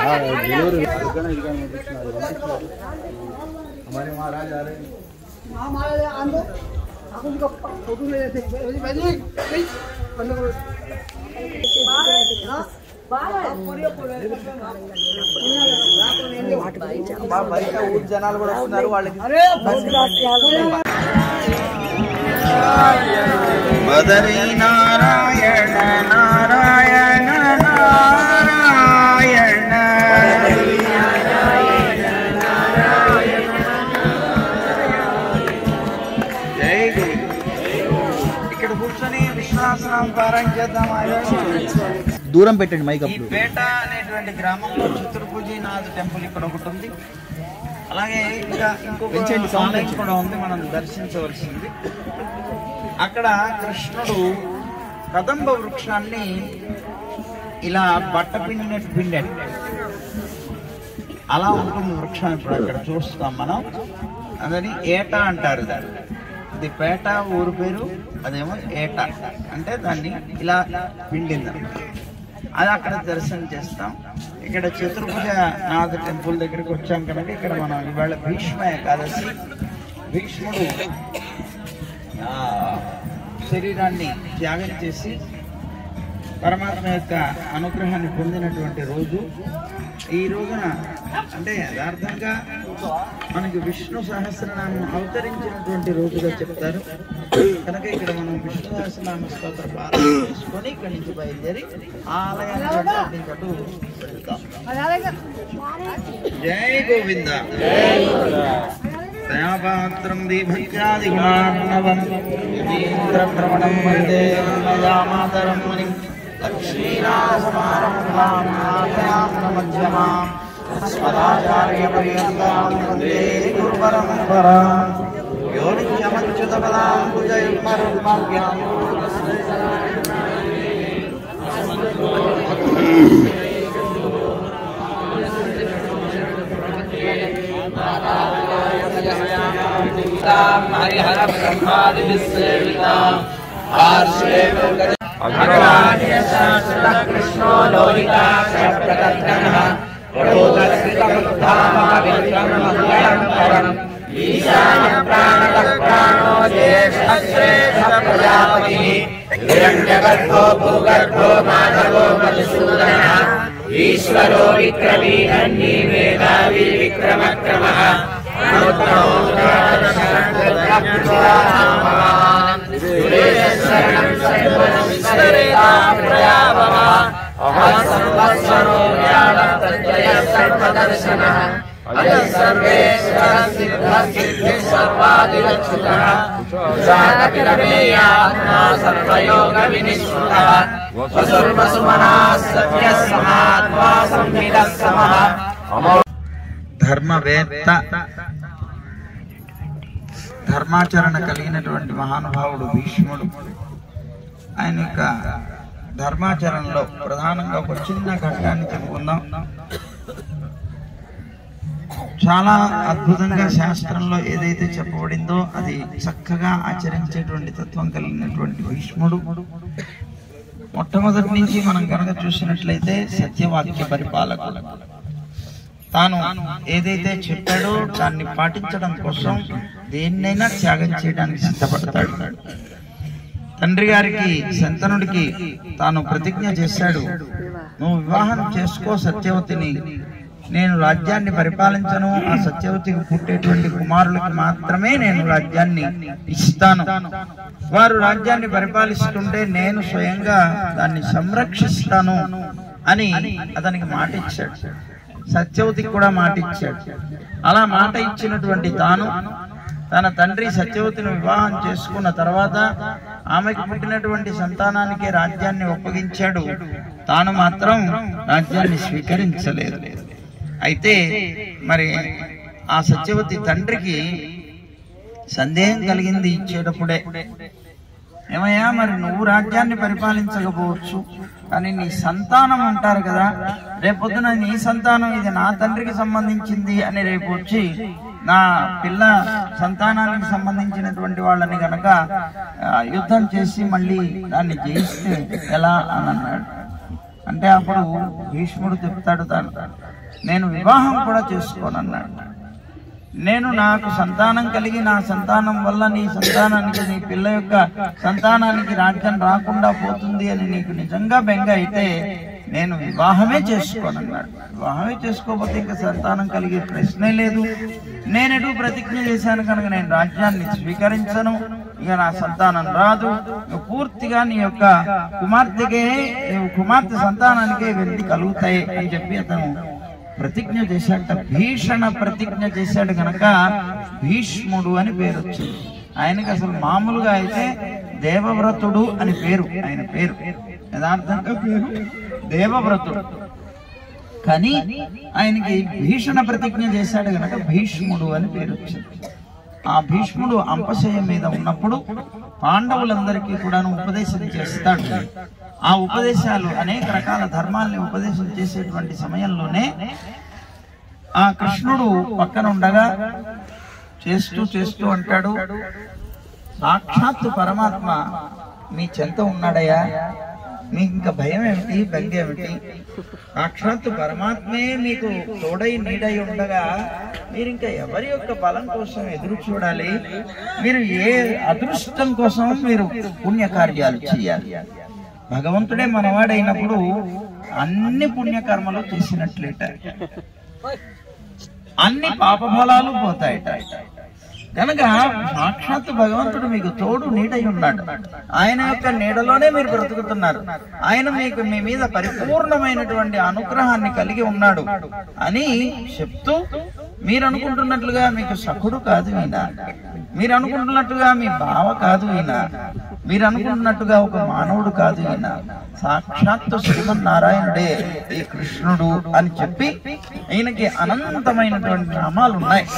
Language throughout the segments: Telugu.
हमारे महाराज आ रहे हैं బయట ఊరు జనాలు కూడా వస్తున్నారు వాళ్ళకి మదరి నారాయణ నారాయణ నారాయణ జై గురు ఇక్కడ కూర్చొని విశ్వాసనామ పారాయణ చేద్దాం దూరం పెట్టండి మైక్ ఈ పేట అనేటువంటి గ్రామంలో చతుర్భుజీనాథ్ టెంపుల్ ఇక్కడ ఒకటి ఉంది అలాగే ఇంకా ఇంకొక పెంచండి, sound ఆలయం పెంచండి. కూడా ఉంది మనం దర్శించవలసింది అక్కడ కృష్ణుడు కదంబ వృక్షాన్ని ఇలా బట్ట పిండినట్టు పిండాడు అలా ఉంటుంది వృక్షం ఇప్పుడు అక్కడ చూస్తాం మనం అదని ఏట అంటారు దాన్ని ఇది పేట ఊరు పేరు అదేమో ఏట అంటే దాన్ని ఇలా పిండింది అది అక్కడ దర్శనం చేస్తాం ఇక్కడ చతుర్భుజ నాథ టెంపుల్ దగ్గరికి వచ్చాం కనుక ఇక్కడ మనం ఇవాళ భీష్మ ఏకాదశి భీష్ముడు ఆ, శరీరాన్ని త్యాగం చేసి పరమాత్మ యొక్క అనుగ్రహాన్ని పొందినటువంటి రోజు ఈ రోజున అంటే యథార్థంగా మనకి విష్ణు సహస్రనామం అవతరించినటువంటి రోజుగా చెప్తారు కనుక ఇక్కడ మనం విష్ణు సహస్రనామ స్తోత్ర పారాయణ చేసుకొని ఇక్కడి నుంచి బయలుదేరి ఆ ఆలయాన్ని అటు వెళ్తాం జై గోవింద దయాపాత్రం దీభక్త్యాది గుణార్ణవం భ్రమణం వందే మయామాతరం మునిం లక్ష్మీనాథసమారంభాం నాథయామనమధ్యమాం అస్మదాచార్యపర్యంతాం వందే గురుపరంపరాం యో నిత్యమచ్యుతపదాం భుజయుగ్మరుగ్మవ్యాం హరిహర బ్రహ్మాదివిసేవితాం పార్శ్వే భగవాన్ కృష్ణో లోహితా ప్రకర్తనః ప్రబోధస్కృతముద్ధామవిక్రమమంగళం ఈశాన్య ప్రాణతః ప్రాణో జ్యేష్ఠశ్రేష్ఠ ప్రజాపతి హిరణ్యగర్భో భూగర్భో మాధవో మధుసూదనः ఈశ్వరో విక్రమీ ధన్యీ వేదావి విక్రమక్రమः శరణం శరణం ప్రయావమ అహం సంవత్సరో జ్ఞానం తజ్జయ సర్వదర్శనః అయం సర్వేశ్వర సిద్ధ సిద్ధి సర్వాదిరచ్యుతః జాతకిరమేయాత్మా సర్వయోగ వినిశ్రుతః వసుర్వసుమనా సత్య సమాత్మా సంహిత సమః ధర్మవేత్త ధర్మాచరణ కలిగినటువంటి మహానుభావుడు భీష్ముడు ఆయన యొక్క ధర్మాచరణలో ప్రధానంగా ఒక చిన్న ఘట్టాన్ని చెప్పుకుందాం చాలా అద్భుతంగా శాస్త్రంలో ఏదైతే చెప్పబడిందో అది చక్కగా ఆచరించేటువంటి తత్వం కలిగినటువంటి భీష్ముడు మొట్టమొదటి నుంచి మనం కనుక చూసినట్లయితే సత్యవాక్య పరిపాలకుడు తాను ఏదైతే చెప్పాడో దాన్ని పాటించడం కోసం దేన్నైనా త్యాగం చేయడానికి సిద్ధపడతాడు తండ్రి గారికి శంతనుడికి తాను ప్రతిజ్ఞ చేశాడు నువ్వు వివాహం చేసుకో సత్యవతిని నేను రాజ్యాన్ని పరిపాలించను ఆ సత్యవతికి పుట్టేటువంటి కుమారులకి మాత్రమే నేను రాజ్యాన్ని ఇస్తాను వారు రాజ్యాన్ని పరిపాలిస్తుంటే నేను స్వయంగా దాన్ని సంరక్షిస్తాను అని అతనికి మాట ఇచ్చాడు సత్యవతికి కూడా మాట ఇచ్చాడు అలా మాట ఇచ్చినటువంటి తాను తన తండ్రి సత్యవతిని వివాహం చేసుకున్న తర్వాత ఆమెకు పుట్టినటువంటి సంతానానికి రాజ్యాన్ని ఒప్పగించాడు తాను మాత్రం రాజ్యాన్ని స్వీకరించలేదు అయితే మరి ఆ సత్యవతి తండ్రికి సందేహం కలిగింది ఇచ్చేటప్పుడే ఏమయ్యా మరి నువ్వు రాజ్యాన్ని పరిపాలించకపోవచ్చు కానీ నీ సంతానం ఉంటారు కదా రేపొద్దున నీ సంతానం ఇది నా తండ్రికి సంబంధించింది అని రేపు వచ్చి నా పిల్ల సంతానానికి సంబంధించినటువంటి వాళ్ళని గనక ఆ, యుద్ధం చేసి మళ్ళీ దాన్ని జయిస్తే ఎలా అని అన్నాడు అంటే అప్పుడు భీష్ముడు చెప్తాడు తాను నేను వివాహం కూడా చేసుకోనన్నాడు నేను నాకు సంతానం కలిగి నా సంతానం వల్ల నీ సంతానానికి నీ పిల్ల యొక్క సంతానానికి రాజ్యం రాకుండా పోతుంది అని నీకు నిజంగా బెంగ అయితే నేను వివాహమే చేసుకోనన్నాడు వివాహమే చేసుకోకపోతే ఇంకా సంతానం కలిగే ప్రశ్నే లేదు నేనెటు ప్రతిజ్ఞ చేశాను కనుక నేను రాజ్యాన్ని స్వీకరించను ఇక నా సంతానం రాదు ఇక పూర్తిగా నీ యొక్క కుమార్తెకే నీ కుమార్తె సంతానానికే వెళ్తి కలుగుతాయి అని చెప్పి అతను ప్రతిజ్ఞ చేశాట భీషణ ప్రతిజ్ఞ చేశాడు గనక భీష్ముడు అని పేరు వచ్చింది ఆయనకి అసలు మామూలుగా అయితే దేవవ్రతుడు అని పేరు ఆయన పేరు యథార్థంగా పేరు దేవవ్రతుడు కానీ ఆయనకి భీషణ ప్రతిజ్ఞ చేశాడు గనక భీష్ముడు అని పేరు వచ్చింది ఆ భీష్ముడు అంపశయ మీద ఉన్నప్పుడు పాండవులందరికీ కూడాను ఉపదేశం చేస్తాడు ఆ ఉపదేశాలు అనేక రకాల ధర్మాల్ని ఉపదేశం చేసేటువంటి సమయంలోనే ఆ కృష్ణుడు పక్కన ఉండగా చేస్తూ చేస్తూ అంటాడు సాక్షాత్తు పరమాత్మ మీ చెంత ఉన్నాడయ్యా మీకు ఇంకా భయం ఏమిటి బెంగ ఏమిటి సాక్షాత్తు పరమాత్మే మీకు తోడై నీడై ఉండగా మీరు ఇంకా ఎవరి యొక్క బలం కోసం ఎదురు చూడాలి మీరు ఏ అదృష్టం కోసం మీరు పుణ్యకార్యాలు చేయాలి భగవంతుడే మనవాడైనప్పుడు అన్ని పుణ్యకర్మలు చేసినట్లేట అన్ని పాపఫలాలు పోతాయట కనుక సాక్షాత్తు భగవంతుడు మీకు తోడు నీడై ఉన్నాడు ఆయన యొక్క నీడలోనే మీరు బ్రతుకుతున్నారు ఆయన మీకు మీ మీద పరిపూర్ణమైనటువంటి అనుగ్రహాన్ని కలిగి ఉన్నాడు అని చెప్తూ మీరు అనుకుంటున్నట్లుగా మీకు సఖుడు కాదు ఈయన మీరు అనుకుంటున్నట్టుగా మీ బావ కాదు ఈయన మీరు అనుకుంటున్నట్టుగా ఒక మానవుడు కాదు ఈయన సాక్షాత్తు శ్రీమన్నారాయణుడే ఈ కృష్ణుడు అని చెప్పి ఈయనకి అనంతమైనటువంటి నామాలు ఉన్నాయి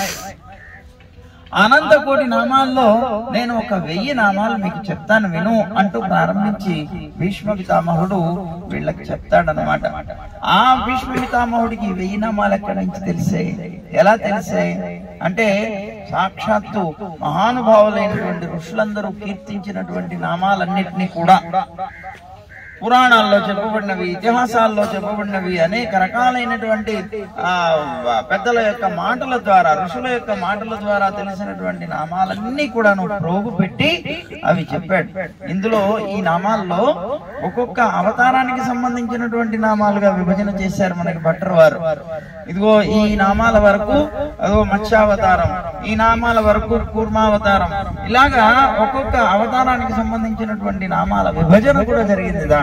అనంత కోటి నామాల్లో నేను ఒక వెయ్యి నామాలు మీకు చెప్తాను విను అంటూ ప్రారంభించి భీష్మ పితామహుడు వీళ్ళకి చెప్తాడనమాట ఆ భీష్మ పితామహుడికి వెయ్యి నామాలు ఎక్కడి నుంచి తెలిసే ఎలా తెలిసే అంటే సాక్షాత్తు మహానుభావులైనటువంటి ఋషులందరూ కీర్తించినటువంటి నామాలన్నిటినీ కూడా పురాణాల్లో చెప్పబడినవి ఇతిహాసాల్లో చెప్పబడినవి అనేక రకాలైనటువంటి ఆ పెద్దల యొక్క మాటల ద్వారా ఋషుల యొక్క మాటల ద్వారా తెలిసినటువంటి నామాలన్నీ కూడాను ప్రోగు పెట్టి అవి చెప్పాడు ఇందులో ఈ నామాల్లో ఒక్కొక్క అవతారానికి సంబంధించినటువంటి నామాలుగా విభజన చేశారు మనకి భట్టర్ వారు ఇదిగో ఈ నామాల వరకు అదో మత్స్యావతారం ఈ నామాల వరకు కూర్మావతారం ఇలాగా ఒక్కొక్క అవతారానికి సంబంధించినటువంటి నామాల విభజన కూడా జరిగింది దాంట్లో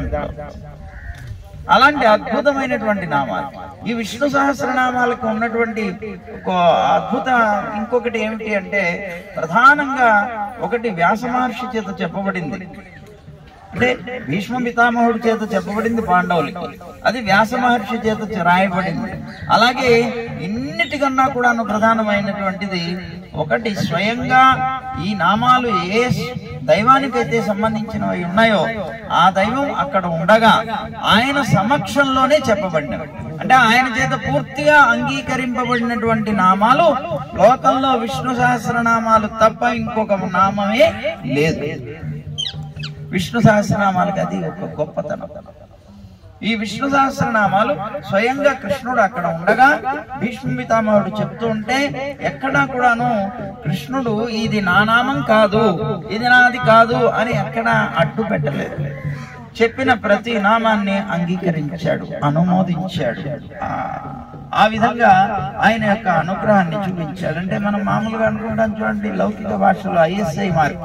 అలాంటి అద్భుతమైనటువంటి నామాలు ఈ విష్ణు సహస్రనామాలకు ఉన్నటువంటి ఒక అద్భుత ఇంకొకటి ఏమిటి అంటే ప్రధానంగా ఒకటి వ్యాస మహర్షి చేత చెప్పబడింది అంటే భీష్మ పితామహుడి చేత చెప్పబడింది పాండవులకి అది వ్యాస మహర్షి చేత రాయబడింది అలాగే ఇన్నిటికన్నా కూడా ప్రధానమైనటువంటిది ఒకటి స్వయంగా ఈ నామాలు ఏ దైవానికైతే సంబంధించినవి ఉన్నాయో ఆ దైవం అక్కడ ఉండగా ఆయన సమక్షంలోనే చెప్పబడినవి అంటే ఆయన చేత పూర్తిగా అంగీకరింపబడినటువంటి నామాలు లోకంలో విష్ణు సహస్రనామాలు తప్ప ఇంకొక నామమే లేదు విష్ణు సహస్రనామాలకి అది ఒక గొప్పతనం ఈ విష్ణు సహస్రనామాలు స్వయంగా కృష్ణుడు అక్కడ ఉండగా భీష్మ పితామహుడు చెప్తూ ఉంటే ఎక్కడా కూడాను కృష్ణుడు ఇది నా నామం కాదు ఇది నాది కాదు అని ఎక్కడా అడ్డు పెట్టలేదు చెప్పిన ప్రతి నామాన్ని అంగీకరించాడు అనుమోదించాడు ఆ ఆ విధంగా ఆయన యొక్క అనుగ్రహాన్ని చూపించాడు అంటే మనం మామూలుగా అనుకుంటాం చూడండి లౌకిక భాషలో ఐఎస్ఐ మార్క్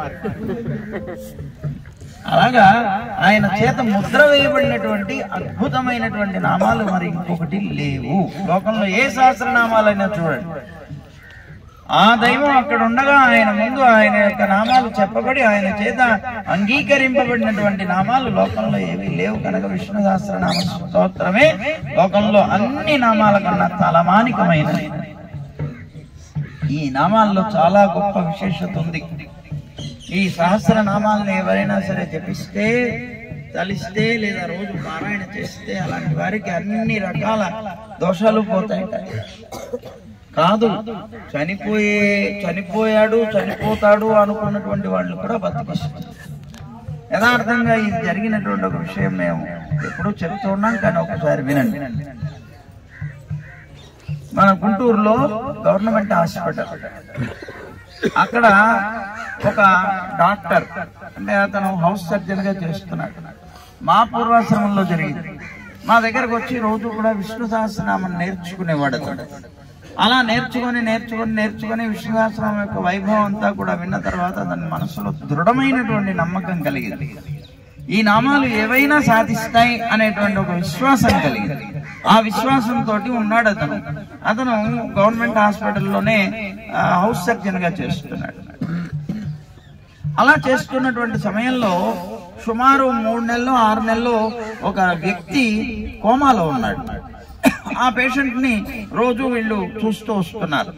అలాగా ఆయన చేత ముద్ర వేయబడినటువంటి అద్భుతమైనటువంటి నామాలు మరి ఇంకొకటి లేవు లోకంలో ఏ సహస్రనామాలైనా చూడండి ఆ దైవం అక్కడ ఉండగా ఆయన ముందు ఆయన యొక్క నామాలు చెప్పబడి ఆయన చేత అంగీకరింపబడినటువంటి నామాలు లోకంలో ఏవి లేవు కనుక విష్ణు సహస్రనామ స్తోత్రమే లోకంలో అన్ని నామాల కన్నా తలమానికమైనది ఈ నామాల్లో చాలా గొప్ప విశేషత ఉంది ఈ సహస్రనామాలను ఎవరైనా సరే జపిస్తే తలిస్తే లేదా రోజు పారాయణ చేస్తే అలాంటి వారికి అన్ని రకాల దోషాలు పోతాయట కాదు చనిపోయే చనిపోయాడు చనిపోతాడు అనుకున్నటువంటి వాళ్ళు కూడా బతికిస్తారు యథార్థంగా ఇది జరిగినటువంటి ఒక విషయం మేము ఎప్పుడూ చెప్తూ ఉన్నాం కానీ ఒకసారి వినండి మన గుంటూరులో గవర్నమెంట్ హాస్పిటల్ అక్కడ ఒక డాక్టర్ అంటే అతను హౌస్ సర్జన్ గా చేస్తున్నాడు మా పూర్వాశ్రమంలో జరిగింది మా దగ్గరకు వచ్చి రోజు కూడా విష్ణు సహస్రనామం నేర్చుకునేవాడు అతడు అలా నేర్చుకొని నేర్చుకొని నేర్చుకొని విష్ణు సహస్రనామం యొక్క వైభవం అంతా కూడా విన్న తర్వాత అతని మనసులో దృఢమైనటువంటి నమ్మకం కలిగింది ఈ నామాలు ఏవైనా సాధిస్తాయి అనేటువంటి ఒక విశ్వాసం కలిగింది ఆ విశ్వాసంతో ఉన్నాడు అతను అతను గవర్నమెంట్ హాస్పిటల్లోనే ఆ, హౌస్ సర్జన్ గా చేస్తున్నాడు అలా చేస్తున్నటువంటి సమయంలో సుమారు మూడు నెలలు ఆరు నెలలు ఒక వ్యక్తి కోమాలో ఉన్నాడు ఆ పేషెంట్ ని రోజు వీళ్ళు చూస్తూ వస్తున్నారు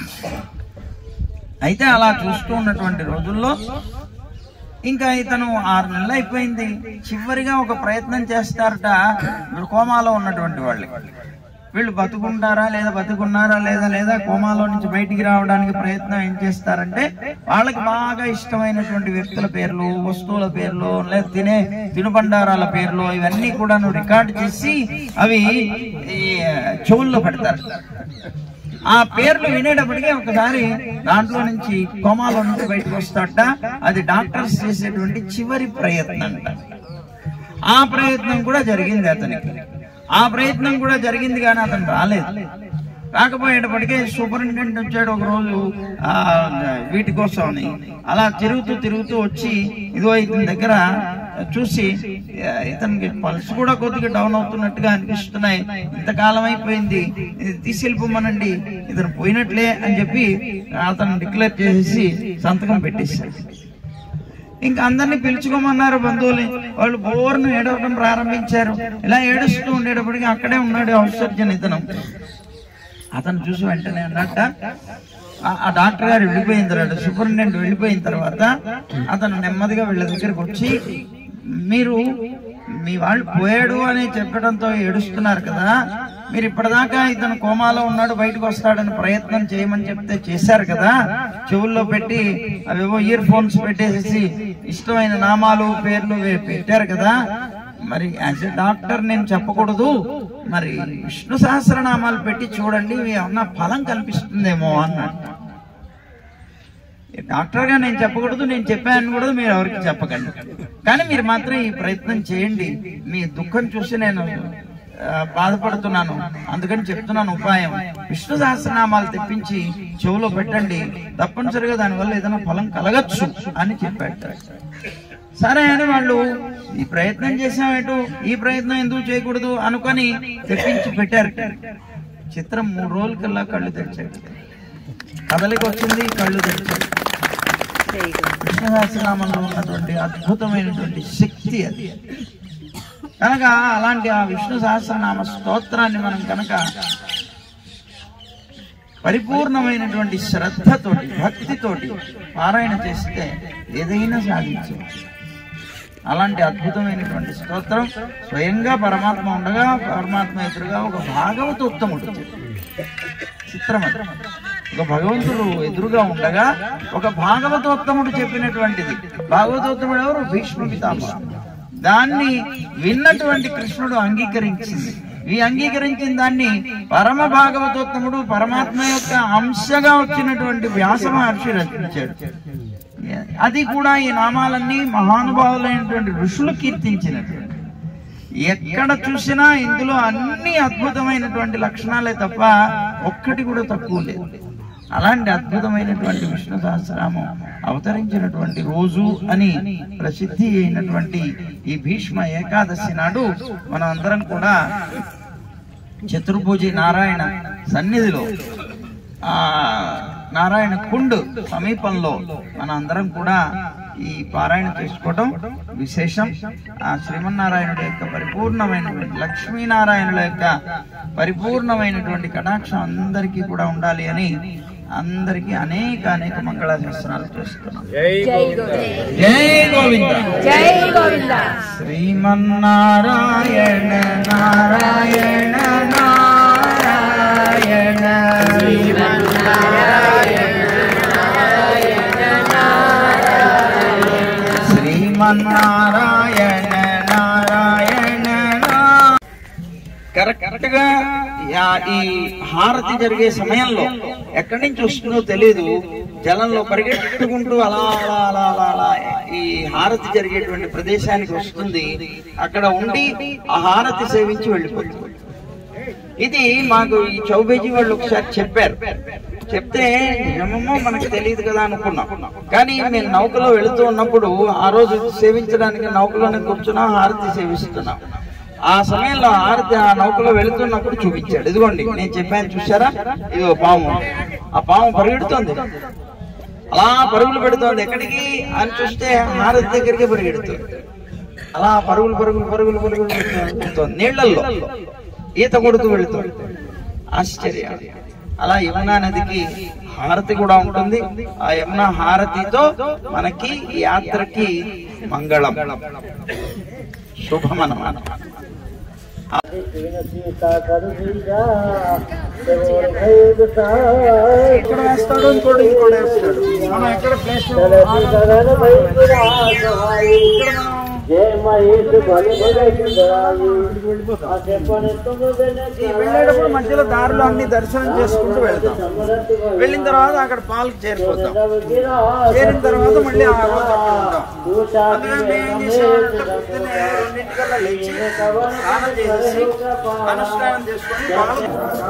అయితే అలా చూస్తూ ఉన్నటువంటి రోజుల్లో ఇంకా ఇతను ఆరు నెలలు అయిపోయింది చివరిగా ఒక ప్రయత్నం చేస్తారట వీళ్ళు కోమాలో ఉన్నటువంటి వాళ్ళు వీళ్ళు బతుకుంటారా లేదా బతుకున్నారా లేదా లేదా కోమాలో నుంచి బయటికి రావడానికి ప్రయత్నం ఏం చేస్తారంటే వాళ్ళకి బాగా ఇష్టమైనటువంటి వ్యక్తుల పేర్లు వస్తువుల పేర్లు లేదా తినే తినుబండారాల పేర్లు ఇవన్నీ కూడాను రికార్డు చేసి అవి ఈ చెవుల్లో పెడతారు ఆ పేర్లు వినేటప్పటికీ ఒకసారి దాంట్లో నుంచి కోమాలో నుంచి బయటకు వస్తాట అది డాక్టర్స్ చేసేటువంటి చివరి ప్రయత్నం అంట ఆ ప్రయత్నం కూడా జరిగింది అతనికి ఆ ప్రయత్నం కూడా జరిగింది కానీ అతను రాలేదు రాకపోయేటప్పటికే సూపరింటెండెంట్ వచ్చాడు ఒక రోజు ఆ వీటి కోసం అని అలా తిరుగుతూ తిరుగుతూ వచ్చి ఇదిగో ఇతని దగ్గర చూసి ఆ, ఇతనికి పల్స్ కూడా కొద్దిగా డౌన్ అవుతున్నట్టుగా అనిపిస్తున్నాయి ఇంతకాలం అయిపోయింది ఇది తీసుకెళ్ళిపోమనండి ఇతను పోయినట్లే అని చెప్పి అతను డిక్లేర్ చేసేసి సంతకం పెట్టేశాడు ఇంకా అందరినీ పిలుచుకోమన్నారు బంధువుల్ని వాళ్ళు బోర్ను ఏడవడం ప్రారంభించారు ఇలా ఏడుస్తూ ఉండేటప్పటికి అక్కడే ఉన్నాడు హౌస్ సర్జన్ ఇతను అతను చూసి వెంటనే అన్నట్ట ఆ- ఆ డాక్టర్ గారు వెళ్ళిపోయిన తర్వాత సూపరింటెండెంట్ వెళ్ళిపోయిన తర్వాత అతను నెమ్మదిగా వీళ్ళ దగ్గరికి వచ్చి మీరు మీ వాళ్ళు పోయాడు అని చెప్పడంతో ఏడుస్తున్నారు కదా మీరు ఇప్పటిదాకా ఇతను కోమాలో ఉన్నాడు బయటకు వస్తాడని ప్రయత్నం చేయమని చెప్తే చేశారు కదా చెవుల్లో పెట్టి అవేవో ఇయర్ ఫోన్స్ పెట్టేసి ఇష్టమైన నామాలు పేర్లు వే- పెట్టారు కదా మరి యాజ్ ఎ డాక్టర్ నేను చెప్పకూడదు మరి విష్ణు సహస్రనామాలు పెట్టి చూడండి ఇవి ఏమన్నా ఫలం కల్పిస్తుందేమో అన్నట్టు డాక్టర్ గా నేను చెప్పకూడదు నేను చెప్పాను కూడా మీరు ఎవరికి చెప్పకండి కానీ మీరు మాత్రం ఈ ప్రయత్నం చేయండి మీ దుఃఖం చూసి నేను ఆ, బాధపడుతున్నాను అందుకని చెప్తున్నాను ఉపాయం విష్ణు సహస్రనామాలు తెప్పించి చెవులో పెట్టండి తప్పనిసరిగా దానివల్ల ఏదైనా ఫలం కలగచ్చు అని చెప్పాడు సరే అని వాళ్ళు ఈ ప్రయత్నం చేసామేటు ఈ ప్రయత్నం ఎందుకు చేయకూడదు అనుకొని తెప్పించి పెట్టారు చిత్రం మూడు రోజులకల్లా కళ్ళు తెరిచాడు కదలికి వచ్చింది కళ్ళు తెరిచాడు కృష్ణ సహస్రనామంలో ఉన్నటువంటి అద్భుతమైనటువంటి శక్తి అది కనుక అలాంటి ఆ విష్ణు సహస్రనామ స్తోత్రాన్ని మనం కనుక పరిపూర్ణమైనటువంటి శ్రద్ధతోటి భక్తితోటి పారాయణ చేస్తే ఏదైనా సాధించవచ్చు అలాంటి అద్భుతమైనటువంటి స్తోత్రం స్వయంగా పరమాత్మ ఉండగా పరమాత్మ ఎదురుగా ఒక భాగవతోత్తముడు చిత్రం అది. ఒక భగవంతుడు ఎదురుగా ఉండగా ఒక భాగవతోత్తముడు చెప్పినటువంటిది భాగవతోత్తముడు ఎవరు భీష్మ పితామహ దాన్ని విన్నటువంటి కృష్ణుడు అంగీకరించింది ఈ అంగీకరించిన దాన్ని పరమ భాగవతోత్తముడు పరమాత్మ యొక్క అంశగా వచ్చినటువంటి వ్యాస మహర్షి రచించాడు అది కూడా ఈ నామాలన్నీ మహానుభావులైనటువంటి ఋషులు కీర్తించినటువంటి ఎక్కడ చూసినా ఇందులో అన్ని అద్భుతమైనటువంటి లక్షణాలే తప్ప ఒక్కటి కూడా తక్కువ లేదు అలాంటి అద్భుతమైనటువంటి విష్ణు సహస్రనామం అవతరించినటువంటి రోజు అని ప్రసిద్ధి అయినటువంటి ఈ భీష్మ ఏకాదశి నాడు మనం అందరం కూడా చతుర్భుజి నారాయణ సన్నిధిలో ఆ నారాయణ కుండ్ సమీపంలో మన అందరం కూడా ఈ పారాయణ చేసుకోవడం విశేషం ఆ శ్రీమన్నారాయణుడి యొక్క పరిపూర్ణమైనటువంటి లక్ష్మీనారాయణుల యొక్క పరిపూర్ణమైనటువంటి కటాక్షం అందరికీ కూడా ఉండాలి అని అందరికీ అనేక అనేక మంగళాశాసనాలు చేస్తున్నాం జై జై గోవింద జై గోవింద శ్రీమన్నారాయణ నారాయణ నారాయణ శ్రీమన్నారాయణ నారాయణ కరెక్ట్ గా యా- ఈ హారతి జరిగే సమయంలో ఎక్కడి నుంచి వస్తుందో తెలియదు జలంలో పరిగెట్టుకుంటూ అలా అలా అలా అలా అలా ఈ హారతి జరిగేటువంటి ప్రదేశానికి వస్తుంది అక్కడ ఉండి ఆ హారతి సేవించి వెళ్ళిపోతుంది ఇది మాకు ఈ చౌబేజీ వాళ్ళు ఒకసారి చెప్పారు చెప్తే నిజమేమో మనకు తెలియదు కదా అనుకున్నాం కానీ మేము నౌకలో వెళుతూ ఉన్నప్పుడు ఆ రోజు సేవించడానికి నౌకలోనే కూర్చున్నాం హారతి సేవిస్తున్నాం ఆ సమయంలో హారతి ఆ నౌకలో వెళుతున్నప్పుడు చూపించాడు ఇదిగోండి నేను చెప్పాను చూసారా ఇదిగో పాము ఆ పాము పరిగెడుతోంది అలా పరుగులు పెడుతోంది ఎక్కడికి అని చూస్తే హారతి దగ్గరికి పరిగెడుతుంది అలా పరుగులు పరుగులు పరుగులు పరుగులు పెడుతోంది నీళ్లలో ఈత కొడుతూ వెళుతుంది ఆశ్చర్యం అలా యమునా నదికి హారతి కూడా ఉంటుంది ఆ యమునా హారతితో మనకి ఈ యాత్రకి మంగళం శుభం అన్నమాట ఎక్కడ వేస్తాడు ఇంకోటి ఇంకోటి వేస్తాడు మనం ఎక్కడ ప్లేస్ వెళ్ళేటప్పుడు మధ్యలో దారిలో అన్ని దర్శనం చేసుకుంటూ వెళ్తాం వెళ్ళిన తర్వాత అక్కడ పాలకు చేరిపోతాం చేరిన తర్వాత మళ్ళీ ఆ రోజు అక్కడ ఉంటాం అందుకని మేము ఏం చేసామంటే పొద్దున్నే రెండింటికల్లా లేచి స్నానం చేసేసి అనుష్ఠానం చేసుకొని పాలు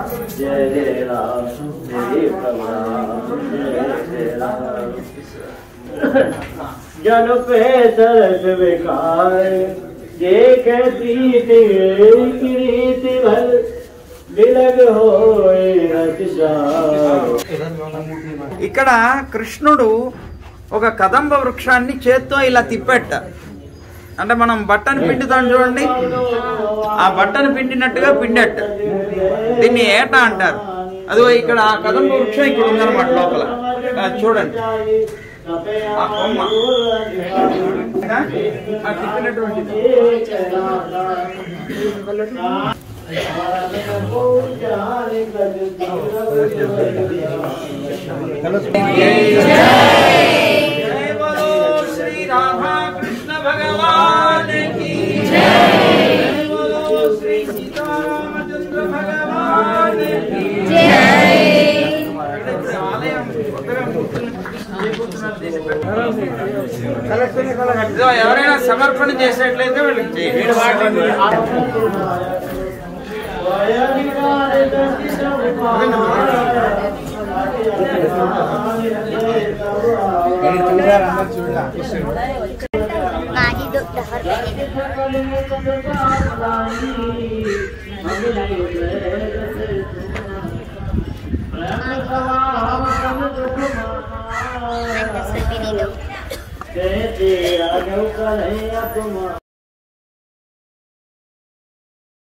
जल पे तरस विकार देख प्रीति रीति भल बिलग होए रत जाओ ఇక్కడ కృష్ణుడు ఒక కదంబ వృక్షాన్ని చేత్తో ఇలా తిప్పెట్ట అంటే మనం బట్టను పిండుతాం చూడండి ఆ బట్టను పిండినట్టుగా పిండెట్ట దీన్ని ఏట అంటారు అదిగో ఇక్కడ ఆ కదంబ వృక్షం ఇక్కడ ఉందన్నమాట లోపల ఆ, చూడండి ఆ కొమ్మ ఆ తిప్పినటువంటిది जय बोलो श्री राधा कृष्ण भगवान की जय बोलो श्री सीतारामचंद्र भगवान की ఆలయం కొత్తగా మూర్తుల్ని ప్రతిష్ఠ చేయబోతున్నారు దీన్ని బట్టి. ఇదిగో ఎవరైనా సమర్పణ చేసినట్లయితే వాళ్ళకి చేయండి माझी दो दहा कहते राघव कन्हैया तुम्हारा